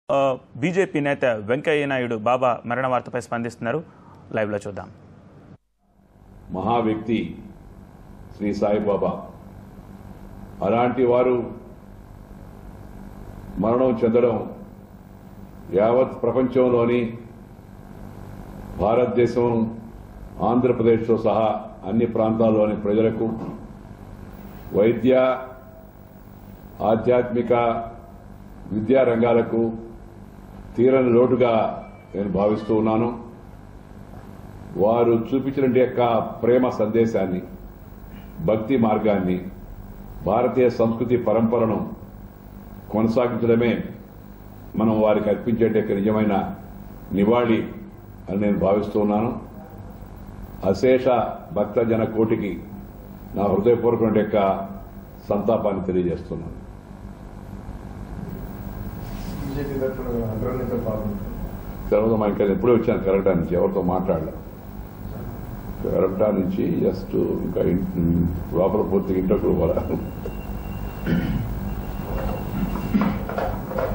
ఆ, బీజేపీ నేత వెంకయ్య నాయుడు బాబా మరణ వార్తపై స్పందిస్తున్నారు లైవ్లో చూద్దాం మహా వ్యక్తి శ్రీ సాయిబాబా అలాంటి వారు మరణం చెందడం యావత్ ప్రపంచంలోని భారతదేశం ఆంధ్రప్రదేశ్తో సహా అన్ని ప్రాంతాల్లోని ప్రజలకు వైద్య ఆధ్యాత్మిక విద్యా రంగాలకు తీరని లోటుగా నేను భావిస్తూ ఉన్నాను వారు చూపించిన యొక్క ప్రేమ సందేశాన్ని భక్తి మార్గాన్ని భారతీయ సంస్కృతి పరంపరను కొనసాగించడమే మనం వారికి అర్పించే యొక్క నిజమైన నివాళి అని నేను భావిస్తూ ఉన్నాను అశేష భక్తజన కోటికి నా హృదయపూర్వకమైన యొక్క సంతాపాన్ని తెలియజేస్తున్నాను బీజేపీ తరఫున అగ్రనేత పాల్గొంటారు తర్వాత మా ఇంకా ఎప్పుడే వచ్చాను కరెక్టా నుంచి ఎవరితో మాట్లాడలే కరెక్టా నుంచి జస్ట్ ఇంకా ఇన్- లోపల పూర్తిగా ఇంటర్వ్యూ పోరా